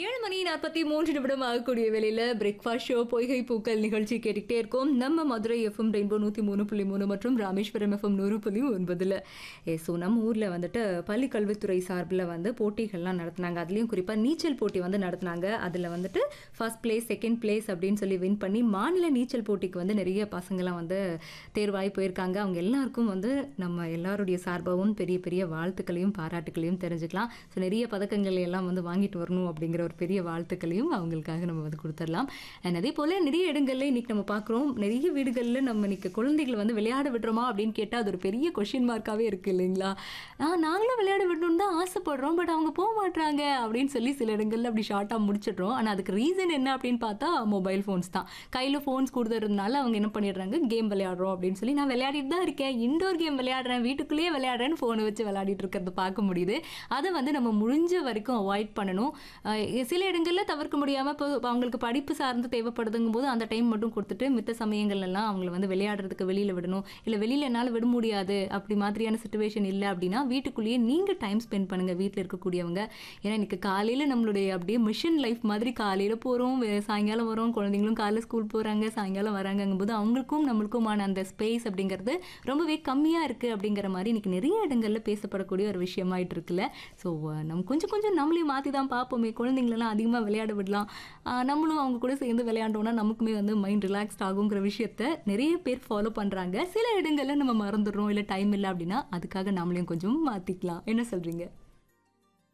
ஏழு மணி நாற்பத்தி மூன்று நிமிடம் ஆகக்கூடிய வேலையில பிரேக்ஃபாஸ்ட் ஷோ பொய்கை பூக்கள் நிகழ்ச்சி கேட்டுக்கிட்டே இருக்கோம் நம்ம மதுரை எஃப்எம் ரெயின்போ நூற்றி மூணு புள்ளி மூணு மற்றும் ராமேஸ்வரம் எஃப்எம் நூறு புள்ளி ஒன்பதுல ஏ ஸோ நம்ம ஊரில் வந்துட்டு பள்ளி கல்வித்துறை சார்பில் வந்து போட்டிகள்லாம் நடத்துனாங்க அதுலேயும் குறிப்பாக நீச்சல் போட்டி வந்து நடத்துனாங்க அதில் வந்துட்டு ஃபர்ஸ்ட் பிளேஸ் செகண்ட் பிளேஸ் அப்படின்னு சொல்லி வின் பண்ணி மாநில நீச்சல் போட்டிக்கு வந்து நிறைய பசங்களாம் வந்து தேர்வாகி போயிருக்காங்க அவங்க எல்லாருக்கும் வந்து நம்ம எல்லாருடைய சார்பாகவும் பெரிய பெரிய வாழ்த்துக்களையும் பாராட்டுகளையும் தெரிஞ்சுக்கலாம் ஸோ நிறைய பதக்கங்கள் எல்லாம் வந்து வாங்கிட்டு வரணும் அப்படிங்கிற ஒரு பெரிய வாழ்த்துக்களையும் அவங்களுக்காக நம்ம வந்து கொடுத்துடலாம் அண்ட் அதே போல் நிறைய இடங்கள்ல இன்னைக்கு நம்ம பார்க்குறோம் நிறைய வீடுகளில் நம்ம இன்னைக்கு குழந்தைகள் வந்து விளையாட விடுறோமா அப்படின்னு கேட்டால் அது ஒரு பெரிய கொஷின் மார்க்காகவே இருக்குது இல்லைங்களா ஆ நாங்களும் விளையாட விடணும்னு தான் ஆசைப்படுறோம் பட் அவங்க போக மாட்றாங்க அப்படின்னு சொல்லி சில இடங்கள்ல அப்படி ஷார்ட்டாக முடிச்சிடுறோம் ஆனால் அதுக்கு ரீசன் என்ன அப்படின்னு பார்த்தா மொபைல் ஃபோன்ஸ் தான் கையில் ஃபோன்ஸ் கொடுத்துறதுனால அவங்க என்ன பண்ணிடுறாங்க கேம் விளையாடுறோம் அப்படின்னு சொல்லி நான் விளையாடிட்டு தான் இருக்கேன் இண்டோர் கேம் விளையாடுறேன் வீட்டுக்குள்ளேயே விளையாடுறேன்னு ஃபோனை வச்சு விளையாடிட்டு இருக்கிறத பார்க்க முடியுது அதை வந்து நம்ம முடிஞ்ச வரைக்கும் அவாய்ட் பண்ணணும் அஹ் சில இடங்களில் தவிர்க்க முடியாமல் இப்போ அவங்களுக்கு படிப்பு சார்ந்து தேவைப்படுதுங்கும் போது அந்த டைம் மட்டும் கொடுத்துட்டு மித்த சமயங்கள்ல எல்லாம் அவங்கள வந்து விளையாடுறதுக்கு வெளியில் விடணும் இல்லை வெளியில் என்னால் விட முடியாது அப்படி மாதிரியான சுச்சுவேஷன் இல்லை அப்படின்னா வீட்டுக்குள்ளேயே நீங்கள் டைம் ஸ்பெண்ட் பண்ணுங்கள் வீட்டில் இருக்கக்கூடியவங்க ஏன்னா இன்னைக்கு காலையில் நம்மளுடைய அப்படியே மிஷன் லைஃப் மாதிரி காலையில் போகிறோம் சாயங்காலம் வரோம் குழந்தைங்களும் காலையில் ஸ்கூல் போகிறாங்க சாயங்காலம் வராங்கங்கும்போது அவங்களுக்கும் நம்மளுக்குமான அந்த ஸ்பேஸ் அப்படிங்கிறது ரொம்பவே கம்மியாக இருக்குது அப்படிங்கிற மாதிரி இன்னைக்கு நிறைய இடங்களில் பேசப்படக்கூடிய ஒரு விஷயமாயிட்டு இருக்குல்ல ஸோ நம்ம கொஞ்சம் கொஞ்சம் நம்மளையும் மாற்றி தான் பார்ப்போமே குழந்தைங்களெல்லாம் அதிகமாக விளையாட விடலாம் ஆஹ் நம்மளும் அவங்க கூட சேர்ந்து விளையாண்டோம்னா நமக்குமே வந்து மைண்ட் ரிலாக்ஸ்ட் ஆகுங்கிற விஷயத்த நிறைய பேர் ஃபாலோ பண்ணுறாங்க சில இடங்களில் நம்ம மறந்துடுறோம் இல்லை டைம் இல்லை அப்படின்னா அதுக்காக நம்மளையும் கொஞ்சம் மாற்றிக்கலாம் என்ன சொல்கிறீங்க